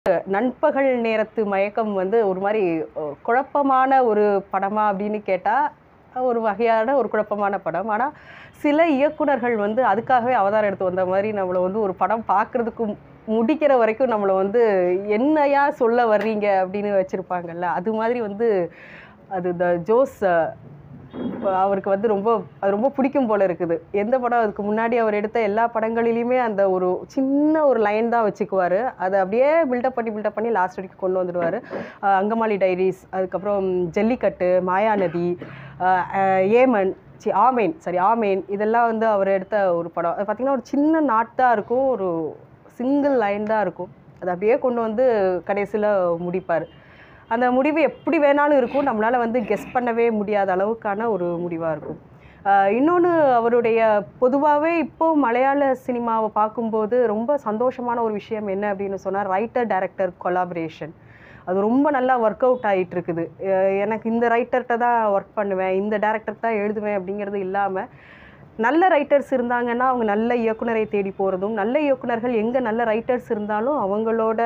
நண்பகல் நேரத்து மயக்கம் வந்து ஒரு மாதிரி அஹ், குழப்பமான ஒரு படமா அப்படின்னு கேட்டால் ஒரு வகையான ஒரு குழப்பமான படம் ஆனால் சில இயக்குனர்கள் வந்து அதுக்காகவே அவதாரம் எடுத்து வந்த மாதிரி நம்மளை வந்து ஒரு படம் பார்க்குறதுக்கு முடிக்கிற வரைக்கும் நம்மளை வந்து என்னையா சொல்ல வர்றீங்க அப்படின்னு வச்சுருப்பாங்கல்ல அது மாதிரி வந்து அது இந்த ஜோஸ் அஹ், இப்ப அவருக்கு வந்து ரொம்ப அது ரொம்ப பிடிக்கும் போல இருக்குது எந்த படம் அதுக்கு முன்னாடி அவர் எடுத்த எல்லா படங்களிலுமே அந்த ஒரு சின்ன ஒரு லைன் தான் வச்சுக்குவார் அதை அப்படியே பில்டப் பண்ணி பில்டப் பண்ணி லாஸ்ட் வரைக்கும் கொண்டு வந்துடுவார் அங்கமாலி டைரிஸ் அதுக்கப்புறம் ஜல்லிக்கட்டு மாயாநதி அஹ், அஹ், ஏமன் சி ஆமேன் சரி ஆமேன் இதெல்லாம் வந்து அவர் எடுத்த ஒரு படம் அது பார்த்திங்கன்னா ஒரு சின்ன நாட் தான் இருக்கும் ஒரு சிங்கிள் லைன் தான் இருக்கும் அதை அப்படியே கொண்டு வந்து கடைசியில் முடிப்பார் அந்த முடிவு எப்படி வேணாலும் இருக்கும் நம்மளால் வந்து கெஸ் பண்ணவே முடியாத அளவுக்கான ஒரு முடிவாக இருக்கும் இன்னொன்று அவருடைய பொதுவாகவே இப்போ மலையாள சினிமாவை பார்க்கும்போது ரொம்ப சந்தோஷமான ஒரு விஷயம் என்ன அப்படின்னு சொன்னால் ரைட்டர் டைரக்டர் கொலாபரேஷன் அது ரொம்ப நல்லா ஒர்க் அவுட் ஆகிட்டு இருக்குது அஹ் எனக்கு இந்த ரைட்டர்கிட்ட தான் ஒர்க் பண்ணுவேன் இந்த டேரக்டருக்கு தான் எழுதுவேன் அப்படிங்கிறது இல்லாமல் நல்ல ரைட்டர்ஸ் இருந்தாங்கன்னா அவங்க நல்ல இயக்குனரை தேடி போகிறதும் நல்ல இயக்குனர்கள் எங்கே நல்ல ரைட்டர்ஸ் இருந்தாலும் அவங்களோட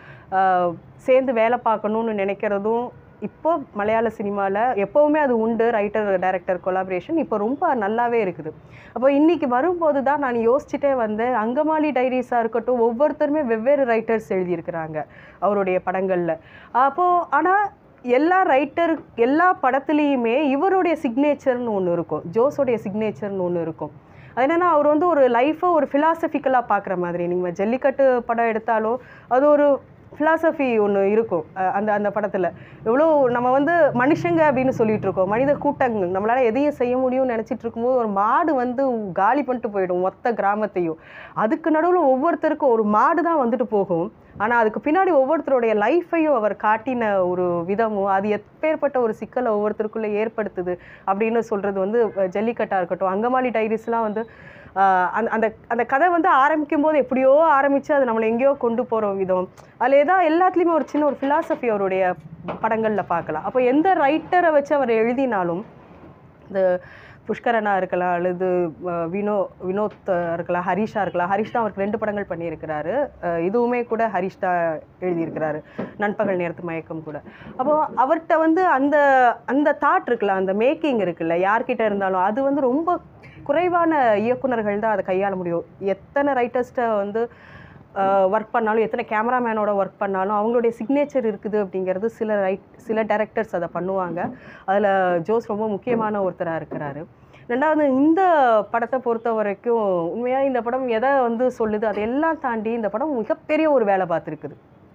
ஆஹ், சேர்ந்து வேலை பார்க்கணும்னு நினைக்கிறதும் இப்போ மலையாள சினிமாவில் எப்போவுமே அது உண்டு ரைட்டர் டைரக்டர் கொலாபரேஷன் இப்போ ரொம்ப நல்லாவே இருக்குது அப்போ இன்றைக்கி வரும்போது தான் நான் யோசிச்சுட்டே வந்தேன் அங்கமாலி டைரிஸாக இருக்கட்டும் ஒவ்வொருத்தருமே வெவ்வேறு ரைட்டர்ஸ் எழுதியிருக்கிறாங்க அவருடைய படங்களில் அப்போது ஆனால் எல்லா ரைட்டர் எல்லா படத்துலேயுமே இவருடைய சிக்னேச்சர்னு ஒன்று இருக்கும் ஜோஸோடைய சிக்னேச்சர்னு ஒன்று இருக்கும் அது என்னன்னா அவர் வந்து ஒரு லைஃப்பை ஒரு ஃபிலாசபிக்கலாக பார்க்குற மாதிரி நீங்கள் ஜல்லிக்கட்டு படம் எடுத்தாலும் அது ஒரு ஃபிலாசபி ஒன்று இருக்கும் அஹ் அந்த அந்த படத்தில் எவ்வளோ நம்ம வந்து மனுஷங்க அப்படின்னு சொல்லிட்டு இருக்கோம் மனித கூட்டங்கள் நம்மளால் எதையும் செய்ய முடியும்னு நினச்சிட்டு இருக்கும்போது ஒரு மாடு வந்து காலி பண்ணிட்டு போயிடும் மொத்த கிராமத்தையும் அதுக்கு நடுவில் ஒவ்வொருத்தருக்கும் ஒரு மாடு தான் வந்துட்டு போகும் ஆனால் அதுக்கு பின்னாடி ஒவ்வொருத்தருடைய லைஃப்பையும் அவர் காட்டின ஒரு விதமும் அது எப்பேற்பட்ட ஒரு சிக்கலை ஒவ்வொருத்தருக்குள்ளே ஏற்படுத்துது அப்படின்னு சொல்கிறது வந்து அஹ், ஜல்லிக்கட்டாக இருக்கட்டும் அங்கமாலி டைரிஸ்லாம் வந்து ஆஹ், அந்த அந்த அந்த கதை வந்து ஆரம்பிக்கும் போது எப்படியோ ஆரம்பித்து அது நம்மளை எங்கேயோ கொண்டு போகிற விதம் அதில் ஏதோ எல்லாத்துலேயுமே ஒரு சின்ன ஒரு ஃபிலாசபி அவருடைய படங்களில் பார்க்கலாம் அப்போ எந்த ரைட்டரை வச்சு அவர் எழுதினாலும் இந்த புஷ்கரனா இருக்கலாம் அல்லது அஹ், வினோ வினோத் இருக்கலாம் ஹரிஷா இருக்கலாம் ஹரிஷ் தான் அவருக்கு ரெண்டு படங்கள் பண்ணியிருக்கிறாரு அஹ், இதுவுமே கூட ஹரிஷ் தான் எழுதியிருக்கிறாரு நண்பகல் நேரத்து மயக்கம் கூட அப்போ அவர்கிட்ட வந்து அந்த அந்த தாட் இருக்குல்ல அந்த மேக்கிங் இருக்குல்ல யார்கிட்ட இருந்தாலும் அது வந்து ரொம்ப குறைவான இயக்குனர்கள் தான் அதை கையாள முடியும் எத்தனை ரைட்டர்ஸ்ட்டை வந்து ஒர்க் பண்ணாலும் எத்தனை கேமராமேனோட ஒர்க் பண்ணாலும் அவங்களுடைய சிக்னேச்சர் இருக்குது அப்படிங்கிறது சில ரைட் சில டைரக்டர்ஸ் அதை பண்ணுவாங்க அதில் ஜோஸ் ரொம்ப முக்கியமான ஒருத்தராக இருக்கிறாரு ரெண்டாவது இந்த படத்தை பொறுத்த வரைக்கும் உண்மையாக இந்த படம் எதை வந்து சொல்லுது அதையெல்லாம் தாண்டி இந்த படம் மிகப்பெரிய ஒரு வேலை பார்த்துருக்குது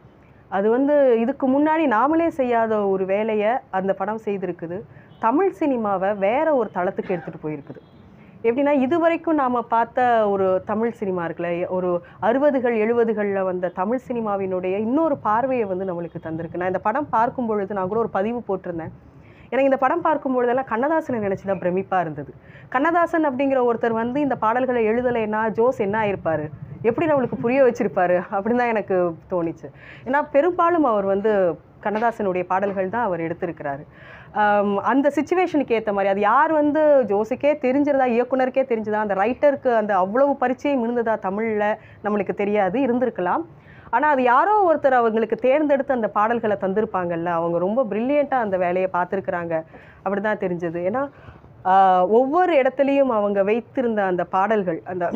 அது வந்து இதுக்கு முன்னாடி நாமளே செய்யாத ஒரு வேலையை அந்த படம் செய்திருக்குது தமிழ் சினிமாவை வேற ஒரு தளத்துக்கு எடுத்துகிட்டு போயிருக்குது எப்படின்னா இது வரைக்கும் நாம் பார்த்த ஒரு தமிழ் சினிமா இருக்குல்ல ஒரு அறுபதுகள் எழுபதுகளில் வந்த தமிழ் சினிமாவினுடைய இன்னொரு பார்வையை வந்து நம்மளுக்கு தந்திருக்கு நான் இந்த படம் பார்க்கும் பொழுது நான் கூட ஒரு பதிவு போட்டிருந்தேன் எனக்கு இந்த படம் பார்க்கும் பொழுதெல்லாம் கண்ணதாசனை நினச்சி தான் பிரமிப்பாக இருந்தது கண்ணதாசன் அப்படிங்கிற ஒருத்தர் வந்து இந்த பாடல்களை எழுதலைன்னா ஜோஸ் என்ன ஆயிருப்பாரு எப்படி நம்மளுக்கு புரிய வச்சிருப்பாரு அப்படின்னு தான் எனக்கு தோணுச்சு ஏன்னா பெரும்பாலும் அவர் வந்து கண்ணதாசனுடைய பாடல்கள் தான் அவர் எடுத்திருக்கிறாரு ஆம், அந்த சுச்சுவேஷனுக்கு ஏற்ற மாதிரி அது யார் வந்து ஜோஸுக்கே தெரிஞ்சிருந்தா இயக்குனருக்கே தெரிஞ்சதா அந்த ரைட்டருக்கு அந்த அவ்வளவு பரிச்சயம் இருந்ததா தமிழில் நம்மளுக்கு தெரியாது இருந்திருக்கலாம் ஆனால் அது யாரோ ஒருத்தர் அவங்களுக்கு தேர்ந்தெடுத்து அந்த பாடல்களை தந்திருப்பாங்கல்ல அவங்க ரொம்ப ப்ரில்லியண்ட்டாக அந்த வேலையை பார்த்துருக்குறாங்க அப்படி தான் தெரிஞ்சது ஏன்னா ஆஹ், ஒவ்வொரு இடத்துலையும் அவங்க வைத்திருந்த அந்த பாடல்கள் அந்த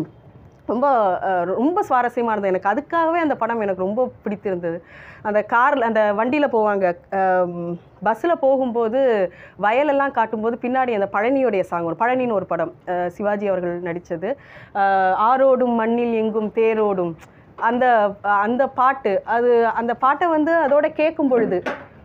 ரொம்ப அஹ், ரொம்ப சுவாரஸ்யமாக இருந்தது எனக்கு அதுக்காகவே அந்த படம் எனக்கு ரொம்ப பிடித்திருந்தது அந்த காரில் அந்த வண்டியில் போவாங்க பஸ்ஸில் போகும்போது வயலெல்லாம் காட்டும்போது பின்னாடி அந்த பழனியோடைய சாங் ஒரு பழனின்னு ஒரு படம் அஹ், சிவாஜி அவர்கள் நடித்தது ஆரோடும் மண்ணில் எங்கும் தேரோடும் அந்த அந்த பாட்டு அது அந்த பாட்டை வந்து அதோட கேட்கும் பொழுது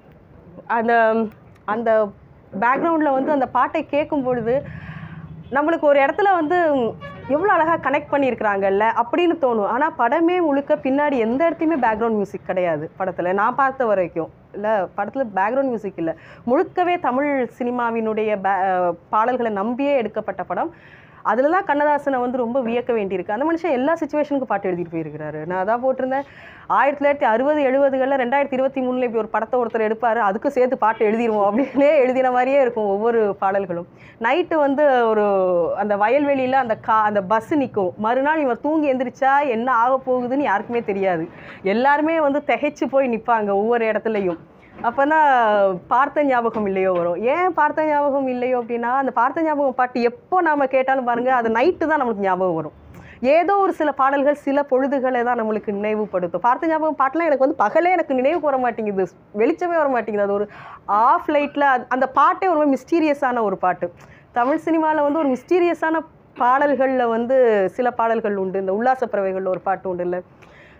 அந்த அந்த பேக்ரவுண்டில் வந்து அந்த பாட்டை கேட்கும் பொழுது நம்மளுக்கு ஒரு இடத்துல வந்து எவ்வளோ அழகாக கனெக்ட் பண்ணியிருக்கிறாங்கல்ல அப்படின்னு தோணும் ஆனால் படமே முழுக்க பின்னாடி எந்த இடத்தையுமே பேக்ரவுண்ட் மியூசிக் கிடையாது படத்தில் நான் பார்த்த வரைக்கும் இல்லை படத்தில் பேக்ரவுண்ட் மியூசிக் இல்லை முழுக்கவே தமிழ் சினிமாவினுடைய பே பாடல்களை நம்பியே எடுக்கப்பட்ட படம் அதில் தான் கண்ணதாசனை வந்து ரொம்ப வியக்க வேண்டியிருக்கு அந்த மனுஷன் எல்லா சுச்சுவேஷனுக்கும் பாட்டு எழுதிட்டு போயிருக்கிறாரு நான் அதான் போட்டிருந்தேன் ஆயிரத்தி தொள்ளாயிரத்தி அறுபது எழுபதுகளில் ரெண்டாயிரத்தி இருபத்தி மூணில் இப்படி ஒரு படத்தை ஒருத்தர் எடுப்பார் அதுக்கு சேர்த்து பாட்டு எழுதிடுவோம் அப்படின்னே எழுதின மாதிரியே இருக்கும் ஒவ்வொரு பாடல்களும் நைட்டு வந்து ஒரு அந்த வயல்வெளியில் அந்த கா அந்த பஸ் நிற்கும் மறுநாள் இவன் தூங்கி எந்திரிச்சா என்ன ஆக போகுதுன்னு யாருக்குமே தெரியாது எல்லாருமே வந்து திகைச்சு போய் நிற்பாங்க ஒவ்வொரு இடத்துலையும் அப்போ தான் பார்த்த ஞாபகம் இல்லையோ வரும் ஏன் பார்த்த ஞாபகம் இல்லையோ அப்படின்னா அந்த பார்த்த ஞாபகம் பாட்டு எப்போ நாம் கேட்டாலும் பாருங்கள் அது நைட்டு தான் நம்மளுக்கு ஞாபகம் வரும் ஏதோ ஒரு சில பாடல்கள் சில பொழுதுகளை தான் நம்மளுக்கு நினைவுபடுத்தும் பார்த்த ஞாபகம் பாட்டுலாம் எனக்கு வந்து பகலே எனக்கு நினைவுக்கு வர மாட்டேங்குது வெளிச்சமே வர மாட்டேங்குது அது ஒரு ஆஃப் லைட்டில் அந்த பாட்டே ஒரு மிஸ்டீரியஸான ஒரு பாட்டு தமிழ் சினிமாவில் வந்து ஒரு மிஸ்டீரியஸான பாடல்களில் வந்து சில பாடல்கள் உண்டு இந்த உல்லாச பறவைகளில் ஒரு பாட்டு உண்டு இல்லை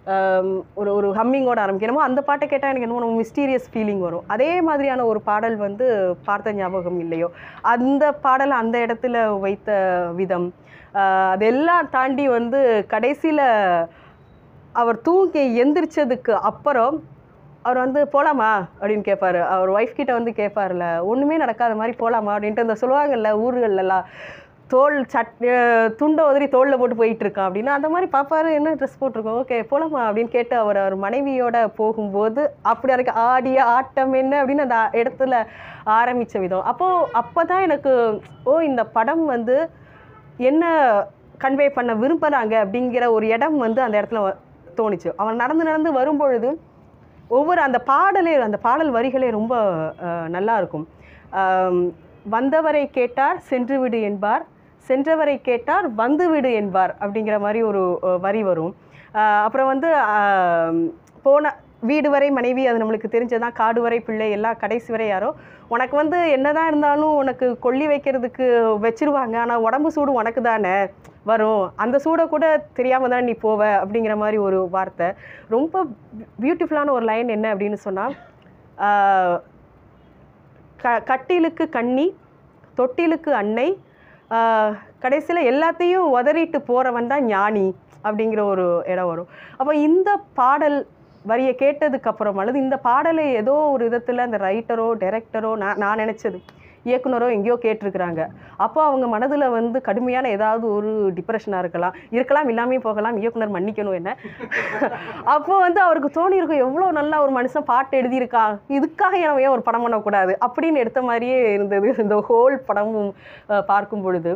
ஒரு ஒரு ஹம்மிங்கோட ஆரம்பிக்கணுமோ அந்த பாட்டை கேட்டால் எனக்கு என்னமோ மிஸ்டீரியஸ் ஃபீலிங் வரும் அதே மாதிரியான ஒரு பாடல் வந்து பார்த்த ஞாபகம் இல்லையோ அந்த பாடலை அந்த இடத்துல வைத்த விதம் ஆஹ் அதெல்லாம் தாண்டி வந்து கடைசியில் அவர் தூங்கி எந்திரிச்சதுக்கு அப்புறம் அவர் வந்து போகலாமா அப்படின்னு கேட்பாரு அவர் ஒய்ஃப் கிட்ட வந்து கேட்பாருல ஒன்றுமே நடக்காத மாதிரி போகலாமா அப்படின்ட்டு இந்த சொல்லுவாங்கல்ல ஊர்களெல்லாம் தோல் சட் அஹ் துண்டை உதறி தோளில் போட்டு போயிட்டு இருக்கான் அப்படின்னா அந்த மாதிரி பார்ப்பாரு என்ன ட்ரெஸ் போட்டிருக்கோம் ஓகே போகலாமா அப்படின்னு கேட்டு அவர் அவர் மனைவியோட போகும்போது அப்படி அதுக்கு ஆடிய ஆட்டம் என்ன அப்படின்னு அந்த இடத்துல ஆரம்பித்த விதம் அப்போது அப்போ தான் எனக்கு ஓ இந்த படம் வந்து என்ன கன்வே பண்ண விரும்புகிறாங்க அப்படிங்கிற ஒரு இடம் வந்து அந்த இடத்துல வ- தோணுச்சு அவன் நடந்து நடந்து வரும்பொழுது ஒவ்வொரு அந்த பாடலே அந்த பாடல் வரிகளே ரொம்ப அஹ், நல்லா இருக்கும் ஆம், வந்தவரை கேட்டார் சென்று விடு என்பார் சென்றவரை கேட்டார் வந்து விடு என்பார் அப்படிங்கிற மாதிரி ஒரு அஹ், வரி வரும் அஹ், அப்புறம் வந்து ஆம், போன வீடு வரை மனைவி அது நம்மளுக்கு தெரிஞ்சதான் காடு வரை பிள்ளை எல்லாம் கடைசி வரை யாரோ உனக்கு வந்து என்னதான் இருந்தாலும் உனக்கு கொல்லி வைக்கிறதுக்கு வச்சிருவாங்க ஆனால் உடம்பு சூடு உனக்கு தானே வரும் அந்த சூடை கூட தெரியாமல் தான் நீ போவ அப்படிங்கிற மாதிரி ஒரு வார்த்தை ரொம்ப பியூட்டிஃபுல்லான ஒரு லைன் என்ன அப்படின்னு சொன்னால் க கட்டிலுக்கு கண்ணி தொட்டிலுக்கு அன்னை கடைசியில் எல்லாத்தையும் உதறிட்டு போகிறவன் தான் ஞானி அப்படிங்கிற ஒரு இடம் வரும் அப்போ இந்த பாடல் வரியை கேட்டதுக்கு அப்புறம் அல்லது இந்த பாடலை ஏதோ ஒரு விதத்தில் அந்த ரைட்டரோ டைரக்டரோ நான் நான் நினச்சது இயக்குனரோ எங்கேயோ கேட்டிருக்கிறாங்க அப்போ அவங்க மனதில் வந்து கடுமையான ஏதாவது ஒரு டிப்ரெஷனாக இருக்கலாம் இருக்கலாம் இல்லாமே போகலாம் இயக்குனர் மன்னிக்கணும் என்ன அப்போ வந்து அவருக்கு தோணி இருக்கும் எவ்வளோ நல்லா ஒரு மனுஷன் பாட்டு எழுதியிருக்கான் இதுக்காக நம்ம ஏன் ஒரு படம் பண்ணக்கூடாது அப்படின்னு எடுத்த மாதிரியே இருந்தது இந்த ஹோல் படமும் அஹ், பார்க்கும் பொழுது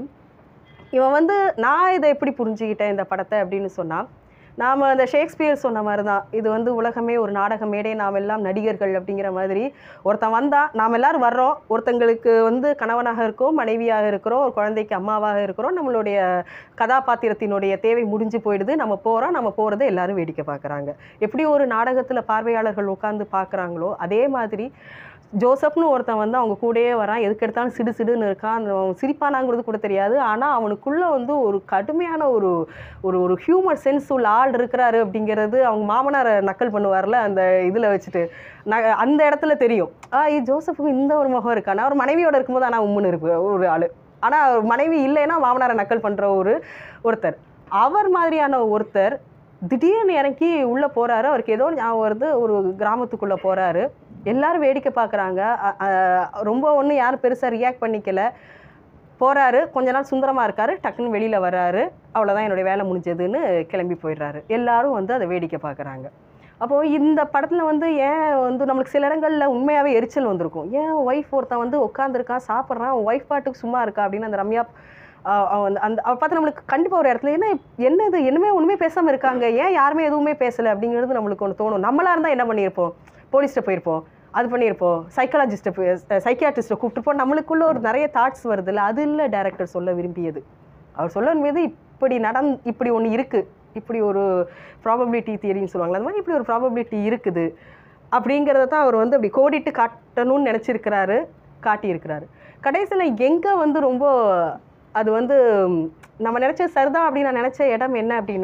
இவன் வந்து நான் இதை எப்படி புரிஞ்சுக்கிட்டேன் இந்த படத்தை அப்படின்னு சொன்னால் நாம் அந்த ஷேக்ஸ்பியர் சொன்ன மாதிரி தான் இது வந்து உலகமே ஒரு நாடக மேடை நாம் எல்லாம் நடிகர்கள் அப்படிங்கிற மாதிரி ஒருத்தன் வந்தால் நாம் எல்லாரும் வர்றோம் ஒருத்தங்களுக்கு வந்து கணவனாக இருக்கோம் மனைவியாக இருக்கிறோம் ஒரு குழந்தைக்கு அம்மாவாக இருக்கிறோம் நம்மளுடைய கதாபாத்திரத்தினுடைய தேவை முடிஞ்சு போயிடுது நம்ம போகிறோம் நம்ம போகிறத எல்லாரும் வேடிக்கை பார்க்குறாங்க எப்படி ஒரு நாடகத்தில் பார்வையாளர்கள் உட்காந்து பார்க்குறாங்களோ அதே மாதிரி ஜோசப்னு ஒருத்தன் வந்து அவங்க கூடயே வரான் எதுக்கு எடுத்தாலும் சிடு சிடுன்னு இருக்கான் அந்த அவன் சிரிப்பானாங்கிறது கூட தெரியாது ஆனால் அவனுக்குள்ளே வந்து ஒரு கடுமையான ஒரு ஒரு ஒரு ஹியூமர் சென்ஸ் உள்ள ஆள் இருக்கிறாரு அப்படிங்கிறது அவங்க மாமனாரை நக்கல் பண்ணுவார்ல அந்த இதில் வச்சுட்டு ந அந்த இடத்துல தெரியும் ஆ இது ஜோசப்புக்கு இந்த ஒரு முகம் இருக்கானா அவர் மனைவியோட இருக்கும்போது ஆனால் உம்முன்னு இருக்கு ஒரு ஆள் ஆனால் அவர் மனைவி இல்லைன்னா மாமனாரை நக்கல் பண்ணுற ஒரு ஒருத்தர் அவர் மாதிரியான ஒருத்தர் திடீர்னு இறங்கி உள்ளே போகிறாரு அவருக்கு ஏதோ ஞாபகம் வருது ஒரு கிராமத்துக்குள்ளே போகிறாரு எல்லாரும் வேடிக்கை பார்க்குறாங்க ரொம்ப ஒன்றும் யாரும் பெருசாக ரியாக்ட் பண்ணிக்கல போகிறாரு கொஞ்ச நாள் சுந்தரமாக இருக்காரு டக்குன்னு வெளியில் வர்றாரு அவ்வளோதான் என்னுடைய வேலை முடிஞ்சதுன்னு கிளம்பி போயிடுறாரு எல்லாரும் வந்து அதை வேடிக்கை பார்க்குறாங்க அப்போது இந்த படத்தில் வந்து ஏன் வந்து நம்மளுக்கு சில இடங்களில் உண்மையாகவே எரிச்சல் வந்திருக்கும் ஏன் ஒய்ஃப் ஒருத்தன் வந்து உட்காந்துருக்கான் சாப்பிட்றான் ஒய்ஃப் பாட்டுக்கு சும்மா இருக்கா அப்படின்னு அந்த ரம்யா ஆஹ் அவன் வந்து அந்த அவ பார்த்து நம்மளுக்கு கண்டிப்பாக ஒரு இடத்துல என்ன என்ன இது என்னமே ஒன்றுமே பேசாமல் இருக்காங்க ஏன் யாருமே எதுவுமே பேசலை அப்படிங்கிறது நம்மளுக்கு ஒன்று தோணும் நம்மளாக இருந்தால் என்ன பண்ணியிருப்போம் போலீஸ்கிட்ட போயிருப்போம் அது பண்ணியிருப்போம் சைக்காலஜிஸ்ட்டை போய் சைக்கியாட்ரிஸ்ட்டை கூப்பிட்டுப்போம் நம்மளுக்குள்ள ஒரு நிறைய தாட்ஸ் வருதுல்ல அது இல்லை டேரக்டர் சொல்ல விரும்பியது அவர் சொல்ல விரும்பியது இப்படி நடந் இப்படி ஒன்று இருக்குது இப்படி ஒரு ப்ராபபிலிட்டி தியரின்னு சொல்லுவாங்களா அந்த மாதிரி இப்படி ஒரு ப்ராபபிலிட்டி இருக்குது அப்படிங்கிறத தான் அவர் வந்து அப்படி கோடிட்டு காட்டணும்னு நினச்சிருக்கிறாரு காட்டியிருக்கிறாரு கடைசியில் எங்கே வந்து ரொம்ப அது வந்து ம், நம்ம நினச்ச சரிதான் அப்படின்னு நான் நினச்ச இடம் என்ன அப்படின்னா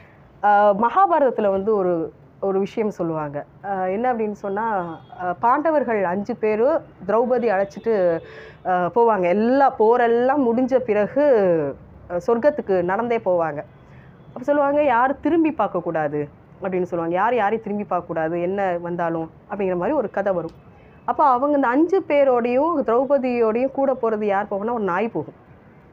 மகாபாரதத்தில் வந்து ஒரு ஒரு விஷயம் சொல்லுவாங்க ஆஹ் என்ன அப்படின்னு சொன்னால் பாண்டவர்கள் அஞ்சு பேர் திரௌபதி அழைச்சிட்டு ஆஹ் போவாங்க எல்லா போரெல்லாம் முடிஞ்ச பிறகு ஆஹ் சொர்க்கத்துக்கு நடந்தே போவாங்க அப்போ சொல்லுவாங்க யாரும் திரும்பி பார்க்கக்கூடாது அப்படின்னு சொல்லுவாங்க யார் யாரையும் திரும்பி பார்க்கக்கூடாது என்ன வந்தாலும் அப்படிங்கிற மாதிரி ஒரு கதை வரும் அப்போ அவங்க இந்த அஞ்சு பேரோடையும் திரௌபதியோடையும் கூட போகிறது யார் போகணும்னா ஒரு நாய் போகும்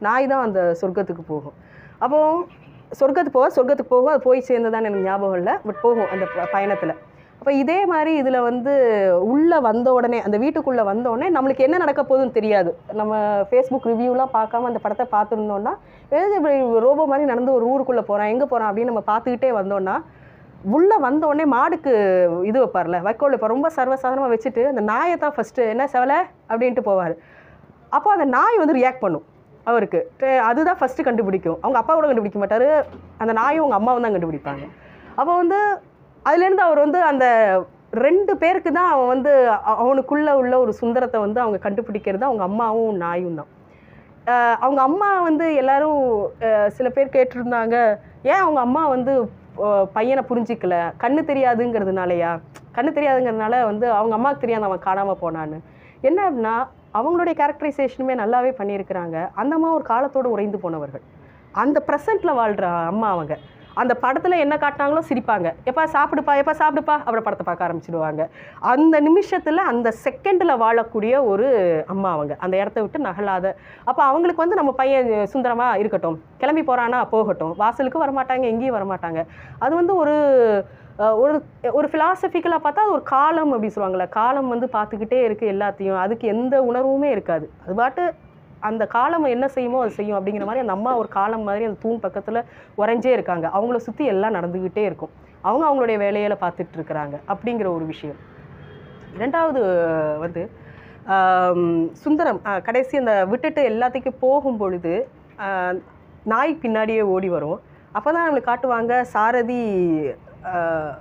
நாய் தான் அந்த சொர்க்கத்துக்கு போகும் அப்போ சொர்க்கத்துக்கு போக சொர்க்கத்துக்கு போகும் அது போய் சேர்ந்ததான் எனக்கு ஞாபகம் இல்லை பட் போகும் அந்த ப- பயணத்துல அப்போ இதே மாதிரி இதில் வந்து உள்ளே வந்த உடனே அந்த வீட்டுக்குள்ளே வந்த உடனே நம்மளுக்கு என்ன நடக்க போகுதுன்னு தெரியாது நம்ம ஃபேஸ்புக் ரிவ்யூலாம் பார்க்காம அந்த படத்தை பார்த்துருந்தோம்னா ஏதாவது இப்படி ரோபோ மாதிரி நடந்து ஒரு ஊருக்குள்ளே போகிறான் எங்கே போகிறான் அப்படின்னு நம்ம பார்த்துக்கிட்டே வந்தோம்னா உள்ளே வந்த உடனே மாடுக்கு இது வைப்பார்ல வைக்கோல் இப்போ ரொம்ப சர்வசாதாரணமாக வச்சுட்டு அந்த நாயை தான் ஃபஸ்ட்டு என்ன செவலை அப்படின்ட்டு போவார் அப்போ அந்த நாய் வந்து ரியாக்ட் பண்ணும் அவருக்கு டே- அதுதான் ஃபஸ்ட்டு கண்டுபிடிக்கும் அவங்க அப்பா கூட கண்டுபிடிக்க மாட்டார் அந்த நாயும் அவங்க அம்மாவும் தான் கண்டுபிடிப்பாங்க அப்போ வந்து அதுலேருந்து அவர் வந்து அந்த ரெண்டு பேருக்கு தான் அவன் வந்து அ- அவனுக்குள்ள உள்ள ஒரு சுந்தரத்தை வந்து அவங்க கண்டுபிடிக்கிறது அவங்க அம்மாவும் நாயும் தான் அஹ் அவங்க அம்மா வந்து எல்லாரும் அஹ் சில பேர் கேட்டிருந்தாங்க ஏன் அவங்க அம்மா வந்து அஹ் பையனை புரிஞ்சிக்கல கண்ணு தெரியாதுங்கிறதுனாலயா கண்ணு தெரியாதுங்கிறதுனால வந்து அவங்க அம்மாவுக்கு தெரியாத அவன் காணாமல் போனான்னு என்ன அப்படின்னா அவங்களுடைய கேரக்டரைசேஷனுமே நல்லாவே பண்ணியிருக்கிறாங்க அந்த அம்மா ஒரு காலத்தோடு உறைந்து போனவர்கள் அந்த ப்ரெசண்ட்டில் வாழ்கிற அம்மா அவங்க அந்த படத்தில் என்ன காட்டினாங்களோ சிரிப்பாங்க எப்பா சாப்பிடுப்பா எப்பா சாப்பிடுப்பா அப்புறம் படத்தை பார்க்க ஆரம்பிச்சிடுவாங்க அந்த நிமிஷத்தில் அந்த செகண்டில் வாழக்கூடிய ஒரு அம்மா அவங்க அந்த இடத்த விட்டு நகலாத அப்போ அவங்களுக்கு வந்து நம்ம பையன் சுந்தரமாக இருக்கட்டும் கிளம்பி போகிறானா போகட்டும் வாசலுக்கு வரமாட்டாங்க எங்கேயும் வரமாட்டாங்க அது வந்து ஒரு அஹ், ஒரு ஒரு ஃபிலாசபிக்கலாக பார்த்தா அது ஒரு காலம் அப்படி சொல்லுவாங்கள்ல காலம் வந்து பார்த்துக்கிட்டே இருக்குது எல்லாத்தையும் அதுக்கு எந்த உணர்வுமே இருக்காது அது பாட்டு அந்த காலம் என்ன செய்யுமோ அது செய்யும் அப்படிங்கிற மாதிரி அந்த அம்மா ஒரு காலம் மாதிரி அந்த தூண் பக்கத்தில் உறைஞ்சே இருக்காங்க அவங்கள சுற்றி எல்லாம் நடந்துக்கிட்டே இருக்கும் அவங்க அவங்களுடைய வேலையில பார்த்துட்டு இருக்கிறாங்க அப்படிங்கிற ஒரு விஷயம் இரண்டாவது வந்து ஆம், சுந்தரம் ஆ, கடைசி அந்த விட்டுட்டு எல்லாத்துக்கும் போகும் பொழுது ஆ, நாய் பின்னாடியே ஓடி வரும் அப்போ தான் நம்மளுக்கு காட்டுவாங்க சாரதி ஆ,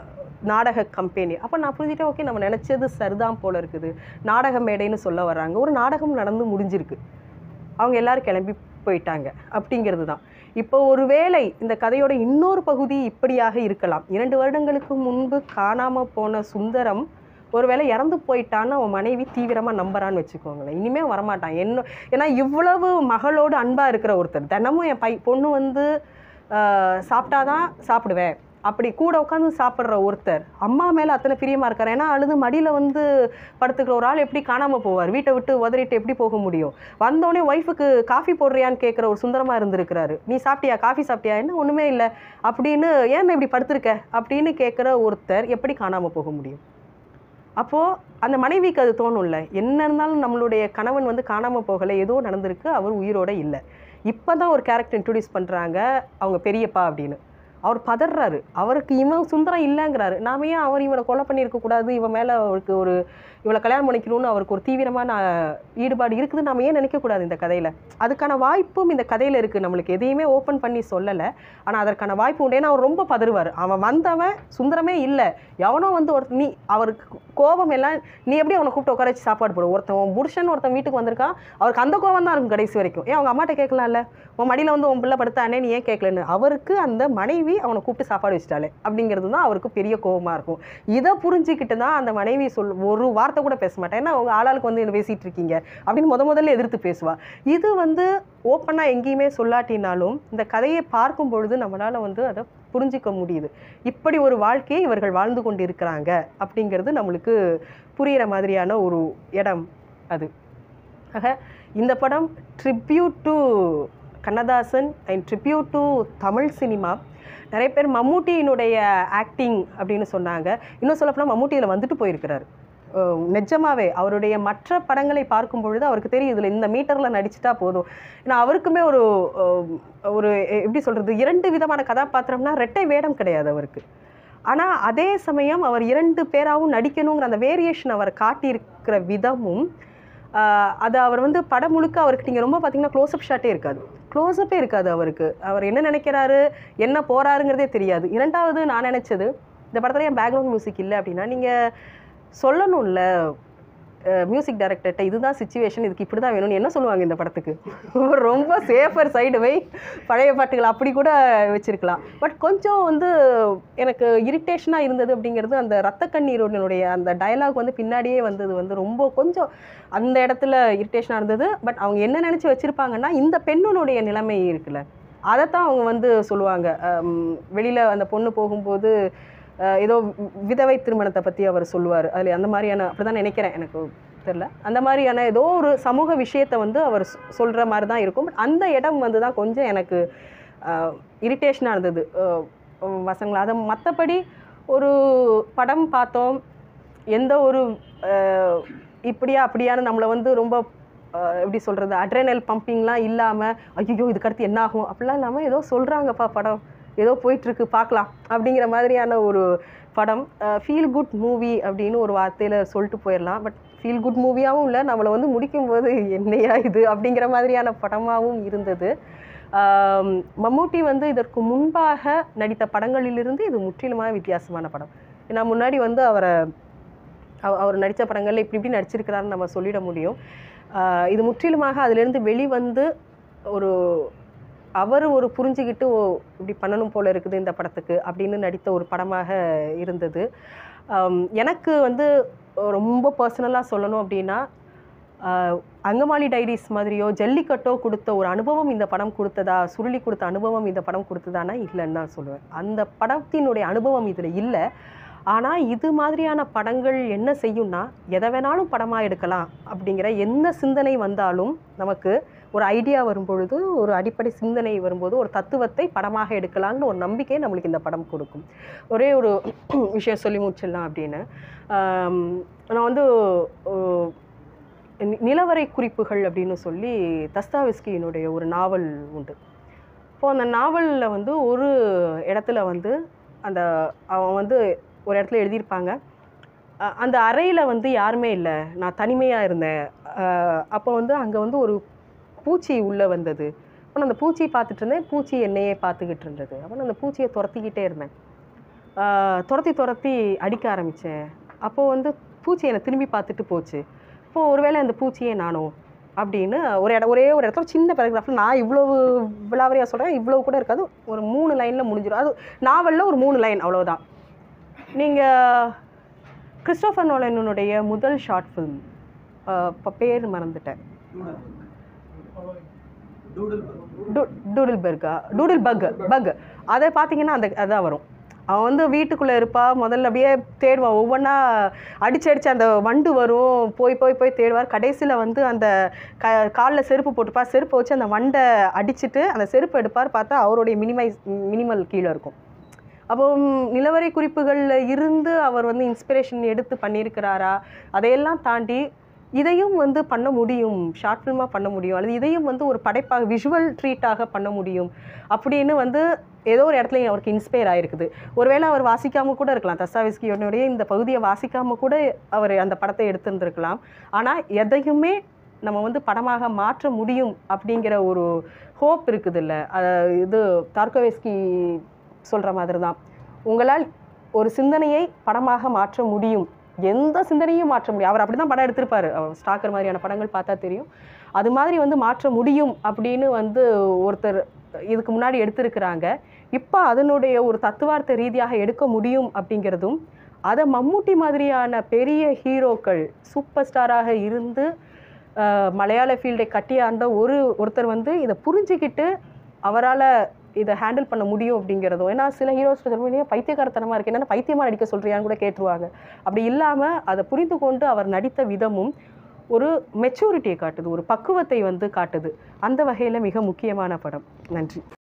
நாடக கம்பெனி அப்போ நான் புரிஞ்சுட்டேன் ஓகே நம்ம நினச்சது சரிதான் போல இருக்குது நாடக மேடைன்னு சொல்ல வர்றாங்க ஒரு நாடகம் நடந்து முடிஞ்சிருக்கு அவங்க எல்லாரும் கிளம்பி போயிட்டாங்க அப்படிங்கிறது தான் இப்போ ஒருவேளை இந்த கதையோட இன்னொரு பகுதி இப்படியாக இருக்கலாம் இரண்டு வருடங்களுக்கு முன்பு காணாம போன சுந்தரம் ஒருவேளை இறந்து போயிட்டான்னு அவன் மனைவி தீவிரமாக நம்புறான்னு வச்சுக்கோங்களேன் இனிமேல் வரமாட்டான் என்ன ஏன்னா இவ்வளவு மகளோடு அன்பாக இருக்கிற ஒருத்தர் தினமும் என் பை பொண்ணு வந்து ஆஹ், சாப்பிட்டாதான் சாப்பிடுவேன் அப்படி கூட உட்காந்து சாப்பிட்ற ஒருத்தர் அம்மா மேலே அத்தனை பிரியமாக இருக்கார் ஏன்னா அழுது மடியில் வந்து படுத்துக்கிற ஒரு ஆள் எப்படி காணாமல் போவார் வீட்டை விட்டு உதறிட்டு எப்படி போக முடியும் வந்தோடனே ஒய்ஃபுக்கு காஃபி போடுறியான்னு கேட்குற ஒரு சுந்தரமாக இருந்திருக்கிறாரு நீ சாப்பிட்டியா காஃபி சாப்பிட்டியா என்ன ஒன்றுமே இல்லை அப்படின்னு ஏன் இப்படி படுத்திருக்க அப்படின்னு கேட்குற ஒருத்தர் எப்படி காணாமல் போக முடியும் அப்போது அந்த மனைவிக்கு அது தோணும்ல என்ன இருந்தாலும் நம்மளுடைய கணவன் வந்து காணாமல் போகலை ஏதோ நடந்திருக்கு அவர் உயிரோட இல்லை இப்போ தான் ஒரு கேரக்டர் இன்ட்ரடியூஸ் பண்ணுறாங்க அவங்க பெரியப்பா அப்படின்னு அவர் பதறாரு அவருக்கு இவன் சுந்தரம் இல்லைங்கிறாரு நாம ஏன் அவர் இவனை கொலை பண்ணியிருக்க கூடாது இவன் மேலே அவருக்கு ஒரு இவளை கல்யாணம் பண்ணிக்கணும்னு அவருக்கு ஒரு தீவிரமான ஈடுபாடு இருக்குது நாம ஏன் நினைக்கக்கூடாது இந்த கதையில் அதுக்கான வாய்ப்பும் இந்த கதையில் இருக்குது நம்மளுக்கு எதையுமே ஓப்பன் பண்ணி சொல்லலை ஆனால் அதற்கான வாய்ப்பு உண்டு ஏன்னா அவர் ரொம்ப பதறுவார் அவன் வந்தவன் சுந்தரமே இல்லை எவனோ வந்து ஒரு நீ அவருக்கு கோபம் எல்லாம் நீ எப்படி அவனை கூப்பிட்டு உட்கார வச்சு சாப்பாடு போடு ஒருத்தன் உன் புருஷன் ஒருத்தன் வீட்டுக்கு வந்திருக்கான் அவருக்கு அந்த கோபம் தான் இருக்கும் கடைசி வரைக்கும் ஏன் அவங்க அம்மாட்ட கேட்கலாம்ல உன் மடியில் வந்து உன் பிள்ளை படுத்தானே நீ ஏன் கேட்கலன்னு அவருக்கு அந்த மனைவி அவனை கூப்பிட்டு சாப்பாடு வச்சுட்டாலே அப்படிங்கிறது தான் அவருக்கு பெரிய கோபமாக இருக்கும் இதை புரிஞ்சுக்கிட்டு தான் அந்த மனைவி சொல் ஒரு வார்த்தை கூட பேச மாட்டேன் ஏன்னா அவங்க ஆளாளுக்கு வந்து என்ன பேசிகிட்டு இருக்கீங்க அப்படின்னு முத முதல்ல எதிர்த்து பேசுவா இது வந்து ஓப்பனாக எங்கேயுமே சொல்லாட்டினாலும் இந்த கதையை பார்க்கும் பொழுது நம்மளால் வந்து அதை புரிஞ்சிக்க முடியுது இப்படி ஒரு வாழ்க்கையை இவர்கள் வாழ்ந்து கொண்டு இருக்கிறாங்க அப்படிங்கிறது நம்மளுக்கு புரியிற மாதிரியான ஒரு இடம் அது ஆக இந்த படம் tribute to Kannadasan and tribute to Tamil cinema நிறைய பேர் மம்மூட்டியினுடைய ஆக்டிங் அப்படின்னு சொன்னாங்க இன்னும் சொல்லப்போனால் மம்மூட்டி இதில் வந்துட்டு போயிருக்கிறாரு அஹ் நிஜமாவே அவருடைய மற்ற படங்களை பார்க்கும் பொழுது அவருக்கு தெரியும் இதில் இந்த மீட்டரில் நடிச்சிட்டா போதும் ஏன்னா அவருக்குமே ஒரு அஹ், ஒரு எ- எப்படி சொல்கிறது இரண்டு விதமான கதாபாத்திரம்னா ரெட்டை வேடம் கிடையாது அவருக்கு ஆனால் அதே சமயம் அவர் இரண்டு பேராகவும் நடிக்கணுங்கிற அந்த வேரியேஷன் அவர் காட்டியிருக்கிற விதமும் ஆஹ், அது அவர் வந்து படம் முழுக்க அவருக்கு நீங்கள் ரொம்ப பார்த்தீங்கன்னா க்ளோஸ்அப் ஷாட்டே இருக்காது க்ளோஸ்அப்பே இருக்காது அவருக்கு அவர் என்ன நினைக்கிறாரு என்ன போறாருங்கிறதே தெரியாது இரண்டாவது நான் நினச்சது இந்த படத்துல என் பேக்ரவுண்ட் மியூசிக் இல்லை அப்படின்னா நீங்கள் சொல்லணும்ல மியூசிக் டைரக்டர்கிட்ட இதுதான் சுச்சுவேஷன் இதுக்கு இப்படி தான் வேணும்னு என்ன சொல்லுவாங்க இந்த படத்துக்கு ரொம்ப சேஃபர் சைடு வை பழைய பாட்டுகள் அப்படி கூட வச்சிருக்கலாம் பட் கொஞ்சம் வந்து எனக்கு இரிட்டேஷனாக இருந்தது அப்படிங்கிறது அந்த ரத்த கண்ணீரோடனுடைய அந்த டயலாக் வந்து பின்னாடியே வந்தது வந்து ரொம்ப கொஞ்சம் அந்த இடத்துல இரிட்டேஷனாக இருந்தது பட் அவங்க என்ன நினச்சி வச்சுருப்பாங்கன்னா இந்த பெண்ணுனுடைய நிலைமை இருக்குல்ல அதைத்தான் அவங்க வந்து சொல்லுவாங்க வெளியில் அந்த பொண்ணு போகும்போது அஹ், ஏதோ வி- விதவை திருமணத்தை பற்றி அவர் சொல்லுவார் அதில் அந்த மாதிரியான அப்படி தான் நினைக்கிறேன் எனக்கு தெரில அந்த மாதிரியான ஏதோ ஒரு சமூக விஷயத்தை வந்து அவர் சொல்கிற மாதிரி தான் இருக்கும் பட் அந்த இடம் வந்து தான் கொஞ்சம் எனக்கு இரிட்டேஷனாக இருந்தது அஹ், உம், வசனங்கள் அதை மற்றபடி ஒரு படம் பார்த்தோம் எந்த ஒரு அஹ், இப்படியா அப்படியான்னு நம்மளை வந்து ரொம்ப அஹ், எப்படி சொல்கிறது அட்ரெனல் பம்பிங்லாம் இல்லாமல் ஐயோ இதுக்கடுத்து என்ன ஆகும் அப்படிலாம் இல்லாமல் ஏதோ சொல்கிறாங்கப்பா படம் ஏதோ போயிட்டுருக்கு பார்க்கலாம் அப்படிங்கிற மாதிரியான ஒரு படம் ஃபீல் குட் மூவி அப்படின்னு ஒரு வார்த்தையில் சொல்லிட்டு போயிடலாம் பட் ஃபீல் குட் மூவியாகவும் இல்லை நம்மளை வந்து முடிக்கும்போது என்னையா இது அப்படிங்கிற மாதிரியான படமாகவும் இருந்தது ஆம், மம்மூட்டி வந்து இதற்கு முன்பாக நடித்த படங்களிலிருந்து இது முற்றிலுமாக வித்தியாசமான படம் ஏன்னா முன்னாடி வந்து அவரை அவ- அவர் நடித்த படங்களில் இப்படி இப்படி நடிச்சிருக்கிறாருன்னு நம்ம சொல்லிட முடியும் ஆஹ் இது முற்றிலுமாக அதிலிருந்து வெளிவந்து ஒரு அவர் ஒரு புரிஞ்சுக்கிட்டு ஓ இப்படி பண்ணணும் போல இருக்குது இந்த படத்துக்கு அப்படின்னு நடித்த ஒரு படமாக இருந்தது ஆம், எனக்கு வந்து ரொம்ப பர்சனலாக சொல்லணும் அப்படின்னா ஆஹ் அங்கமாலி டைரிஸ் மாதிரியோ ஜல்லிக்கட்டோ கொடுத்த ஒரு அனுபவம் இந்த படம் கொடுத்ததா சுருளி கொடுத்த அனுபவம் இந்த படம் கொடுத்ததானா இல்லைன்னு தான் சொல்லுவேன் அந்த படத்தினுடைய அனுபவம் இதில் இல்லை ஆனால் இது மாதிரியான படங்கள் என்ன செய்யும்னா எதை வேணாலும் படமாக எடுக்கலாம் அப்படிங்கிற எந்த சிந்தனை வந்தாலும் நமக்கு ஒரு ஐடியா வரும்பொழுது ஒரு அடிப்படை சிந்தனை வரும்போது ஒரு தத்துவத்தை படமாக எடுக்கலாம்னு ஒரு நம்பிக்கை நம்மளுக்கு இந்த படம் கொடுக்கும் ஒரே ஒரு விஷயம் சொல்லி முடிச்சிடலாம் அப்படின்னு ஆம், நான் வந்து ஓ, நி- நிலவரை குறிப்புகள் அப்படின்னு சொல்லி தஸ்தாவிஸ்கியினுடைய ஒரு நாவல் உண்டு இப்போ அந்த நாவலில் வந்து ஒரு இடத்துல வந்து அந்த அவன் வந்து ஒரு இடத்துல எழுதியிருப்பாங்க அ- அந்த அறையில் வந்து யாருமே இல்லை நான் தனிமையாக இருந்தேன் அஹ் அப்போ வந்து அங்கே வந்து ஒரு பூச்சி உள்ளே வந்தது அப்போ நான் அந்த பூச்சியை பார்த்துட்டு இருந்தேன் பூச்சி என்னையே பார்த்துக்கிட்டு இருந்தது அப்போ நான் அந்த பூச்சியை துரத்திக்கிட்டே இருந்தேன் அஹ் துரத்தி துரத்தி அடிக்க ஆரம்பித்தேன் அப்போது வந்து பூச்சி என்னை திரும்பி பார்த்துட்டு போச்சு இப்போ ஒருவேளை அந்த பூச்சியே நானோ அப்படின்னு ஒரு இடம் ஒரே ஒரு இடத்துல சின்ன பேராகிராஃபில் நான் இவ்வளவு விளாவரியாக சொல்கிறேன் இவ்வளவு கூட இருக்காது ஒரு மூணு லைனில் முடிஞ்சிடும் அது நாவலில் ஒரு மூணு லைன் அவ்வளவுதான் நீங்கள் கிறிஸ்டோஃபர் நோலனுடைய முதல் ஷார்ட் ஃபிலிம் இப்போ பேர் மறந்துட்டேன் டூடில் பர்கா டூடில் பக் பக் அதை பார்த்தீங்கன்னா அந்த அதான் வரும் அவன் வந்து வீட்டுக்குள்ளே இருப்பா முதல்ல அப்படியே தேடுவான் ஒவ்வொன்றா அடிச்சு அடிச்சு அந்த வண்டு வரும் போய் போய் போய் தேடுவார் கடைசியில் வந்து அந்த க காலில் செருப்பு போட்டுப்பா செருப்பை வச்சு அந்த வண்டை அடிச்சுட்டு அந்த செருப்பு எடுப்பார் பார்த்தா அவருடைய மினிமைஸ் மினிமல் கீழே இருக்கும் அப்போ ம், நிலவரை குறிப்புகளில் இருந்து அவர் வந்து இன்ஸ்பிரேஷன் எடுத்து பண்ணியிருக்கிறாரா அதையெல்லாம் தாண்டி இதையும் வந்து பண்ண முடியும் ஷார்ட் ஃபில்மாக பண்ண முடியும் அல்லது இதையும் வந்து ஒரு படைப்பாக விஷுவல் ட்ரீட்டாக பண்ண முடியும் அப்படின்னு வந்து ஏதோ ஒரு இடத்துல அவருக்கு இன்ஸ்பயர் ஆயிருக்குது ஒருவேளை அவர் வாசிக்காம கூட இருக்கலாம் தஸ்தாவிஸ்கியோனுடைய இந்த பகுதியை வாசிக்காம கூட அவர் அந்த படத்தை எடுத்திருந்திருக்கலாம் ஆனால் எதையுமே நம்ம வந்து படமாக மாற்ற முடியும் அப்படிங்கிற ஒரு ஹோப் இருக்குதுல்ல அஹ் இது தார்கோவேஸ்கி சொல்கிற மாதிரி தான் உங்களால் ஒரு சிந்தனையை படமாக மாற்ற முடியும் எந்த சிந்தனையும் மாற்ற முடியும் அவர் அப்படி தான் படம் எடுத்திருப்பாரு அவர் ஸ்டாக்கர் மாதிரியான படங்கள் பார்த்தா தெரியும் அது மாதிரி வந்து மாற்ற முடியும் அப்படின்னு வந்து ஒருத்தர் இதுக்கு முன்னாடி எடுத்திருக்கிறாங்க இப்போ அதனுடைய ஒரு தத்துவார்த்த ரீதியாக எடுக்க முடியும் அப்படிங்கிறதும் அதை மம்மூட்டி மாதிரியான பெரிய ஹீரோக்கள் சூப்பர் ஸ்டாராக இருந்து அஹ், மலையாள ஃபீல்டை கட்டியாண்ட ஒரு ஒருத்தர் வந்து இதை புரிஞ்சுக்கிட்டு அவரால் இதை ஹேண்டில் பண்ண முடியும் அப்படிங்கிறதும் ஏன்னா சில ஹீரோஸ் சொல்லுவீங்க பைத்தியக்காரத்தனமாக இருக்கு என்னென்ன பைத்தியமாக நடிக்க சொல்கிறியான்னு கூட கேட்டுருவாங்க அப்படி இல்லாமல் அதை புரிந்து கொண்டு அவர் நடித்த விதமும் ஒரு மெச்சூரிட்டியை காட்டுது ஒரு பக்குவத்தை வந்து காட்டுது அந்த வகையில் மிக முக்கியமான படம் நன்றி